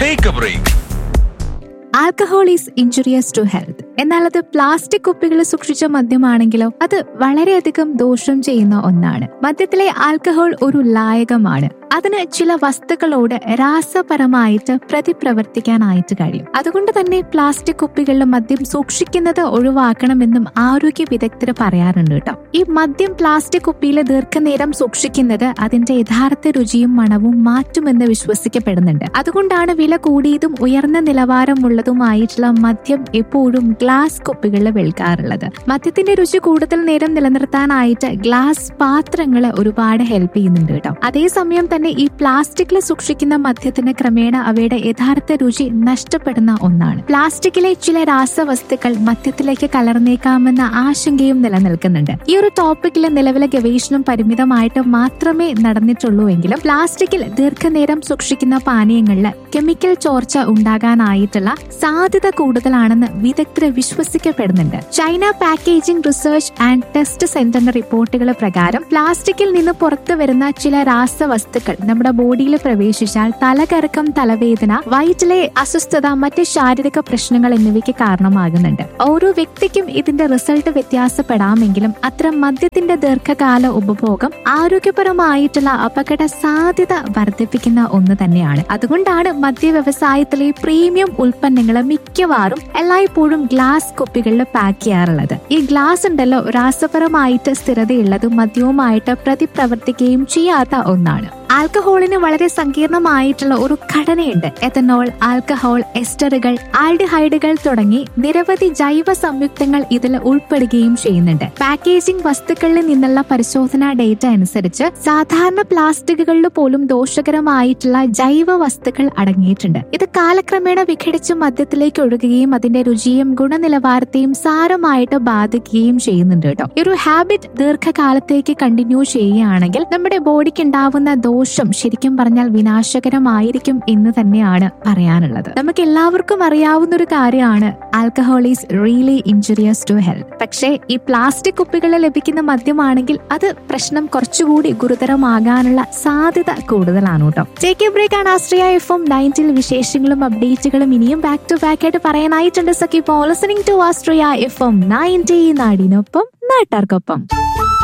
take a break alcohol is injurious to health എന്നാൽ അത് plastic കുപ്പികൾ സൂക്ഷിച്ച മദ്യമാണെങ്കിലോ അത് വളരെയധികം ദോഷം ചെയ്യുന്ന ഒന്നാണ് മദ്യത്തിലെ ആൽക്കഹോൾ ഒരു ലായകമാണ് അതിന് ചില വസ്തുക്കളോട് രാസപരമായിട്ട് പ്രതിപ്രവർത്തിക്കാനായിട്ട് കഴിയും അതുകൊണ്ട് തന്നെ പ്ലാസ്റ്റിക് കുപ്പികളിൽ മദ്യം സൂക്ഷിക്കുന്നത് ഒഴിവാക്കണമെന്നും ആരോഗ്യ വിദഗ്ധർ പറയാറുണ്ട് കേട്ടോ ഈ മദ്യം പ്ലാസ്റ്റിക് കുപ്പിയിൽ ദീർഘനേരം സൂക്ഷിക്കുന്നത് അതിന്റെ യഥാർത്ഥ രുചിയും മണവും മാറ്റുമെന്ന് വിശ്വസിക്കപ്പെടുന്നുണ്ട് അതുകൊണ്ടാണ് വില കൂടിയതും ഉയർന്ന നിലവാരമുള്ളതുമായിട്ടുള്ള മദ്യം എപ്പോഴും ഗ്ലാസ് കുപ്പികളിൽ വിൽക്കാറുള്ളത് മദ്യത്തിന്റെ രുചി കൂടുതൽ നേരം നിലനിർത്താനായിട്ട് ഗ്ലാസ് പാത്രങ്ങൾ ഒരുപാട് ഹെൽപ്പ് ചെയ്യുന്നുണ്ട് കേട്ടോ അതേസമയം തന്നെ ഈ പ്ലാസ്റ്റിക്കിൽ സൂക്ഷിക്കുന്ന മദ്യത്തിന് ക്രമേണ അവയുടെ യഥാർത്ഥ രുചി നഷ്ടപ്പെടുന്ന ഒന്നാണ് പ്ലാസ്റ്റിക്കിലെ ചില രാസവസ്തുക്കൾ മദ്യത്തിലേക്ക് കലർന്നേക്കാമെന്ന ആശങ്കയും നിലനിൽക്കുന്നുണ്ട് ഈ ഒരു ടോപ്പിക്കിൽ നിലവിലെ ഗവേഷണം പരിമിതമായിട്ട് മാത്രമേ നടന്നിട്ടുള്ളൂ എങ്കിലും പ്ലാസ്റ്റിക്കിൽ ദീർഘനേരം സൂക്ഷിക്കുന്ന പാനീയങ്ങളിൽ കെമിക്കൽ ചോർച്ച ഉണ്ടാകാനായിട്ടുള്ള സാധ്യത കൂടുതലാണെന്ന് വിദഗ്ധർ വിശ്വസിക്കപ്പെടുന്നുണ്ട് China packaging research and test സെന്ററിന്റെ റിപ്പോർട്ടുകൾ പ്രകാരം പ്ലാസ്റ്റിക്കിൽ നിന്ന് പുറത്തു വരുന്ന ചില രാസവസ്തുക്കൾ നമ്മുടെ ബോഡിയിൽ പ്രവേശിച്ചാൽ തലകറക്കം തലവേദന വയറ്റിലെ അസ്വസ്ഥത മറ്റ് ശാരീരിക പ്രശ്നങ്ങൾ എന്നിവയ്ക്ക് കാരണമാകുന്നുണ്ട് ഓരോ വ്യക്തിക്കും ഇതിന്റെ റിസൾട്ട് വ്യത്യാസപ്പെടാമെങ്കിലും അത്തരം മദ്യത്തിന്റെ ദീർഘകാല ഉപഭോഗം ആരോഗ്യപരമായിട്ടുള്ള അപകട സാധ്യത വർദ്ധിപ്പിക്കുന്ന ഒന്ന് തന്നെയാണ് അതുകൊണ്ടാണ് മദ്യ വ്യവസായത്തിലെ പ്രീമിയം ഉൽപ്പന്നങ്ങൾ മിക്കവാറും എല്ലായ്പ്പോഴും ഗ്ലാസ് കുപ്പികളിൽ പാക്ക് ചെയ്യാറുള്ളത് ഈ ഗ്ലാസ് ഉണ്ടല്ലോ രാസപരമായിട്ട് സ്ഥിരതയുള്ളതും മദ്യവുമായിട്ട് പ്രതിപ്രവർത്തിക്കുകയും ചെയ്യാത്ത ഒന്നാണ് ആൽക്കഹോളിന് വളരെ സങ്കീർണമായിട്ടുള്ള ഒരു ഘടനയുണ്ട് എഥനോൾ ആൽക്കഹോൾ എസ്റ്ററുകൾ ആൽഡിഹൈഡുകൾ തുടങ്ങി നിരവധി ജൈവ സംയുക്തങ്ങൾ ഇതിൽ ഉൾപ്പെടുകയും ചെയ്യുന്നുണ്ട് പാക്കേജിംഗ് വസ്തുക്കളിൽ നിന്നുള്ള പരിശോധനാ ഡേറ്റ അനുസരിച്ച് സാധാരണ പ്ലാസ്റ്റിക്കുകളിൽ പോലും ദോഷകരമായിട്ടുള്ള ജൈവ വസ്തുക്കൾ അടങ്ങിയിട്ടുണ്ട് ഇത് കാലക്രമേണ വിഘടിച്ച് മദ്യത്തിലേക്ക് ഒഴുകുകയും അതിന്റെ രുചിയും ഗുണനിലവാരത്തെയും സാരമായിട്ട് ബാധിക്കുകയും ചെയ്യുന്നുണ്ട് കേട്ടോ ഈ ഒരു ഹാബിറ്റ് ദീർഘകാലത്തേക്ക് കണ്ടിന്യൂ ചെയ്യുകയാണെങ്കിൽ നമ്മുടെ ബോഡിക്ക് ഉണ്ടാവുന്ന ദോഷം ശരിക്കും പറഞ്ഞാൽ വിനാശകരമായിരിക്കും എന്ന് തന്നെയാണ് പറയാനുള്ളത് നമുക്ക് എല്ലാവർക്കും അറിയാവുന്ന ഒരു കാര്യമാണ് alcohol is really injurious to health പക്ഷേ ഈ പ്ലാസ്റ്റിക് കുപ്പികളിൽ ലഭിക്കുന്ന മദ്യമാണെങ്കിൽ അത് പ്രശ്നം കുറച്ചുകൂടി ഗുരുതരമാകാനുള്ള സാധ്യത കൂടുതലാണ് കേട്ടോ ടേക്ക് എ ബ്രേക്ക് ആണ് ആശ്രയ എഫ് എം നയൻറ്റിൽ വിശേഷങ്ങളും അപ്ഡേറ്റുകളും ഇനിയും ബാക്ക് ടു ബാക്ക് ആയിട്ട് പറയാനായിട്ടുണ്ട് Sakhi listening to Astria F M ninety നാടിനൊപ്പം നാട്ടാർക്കൊപ്പം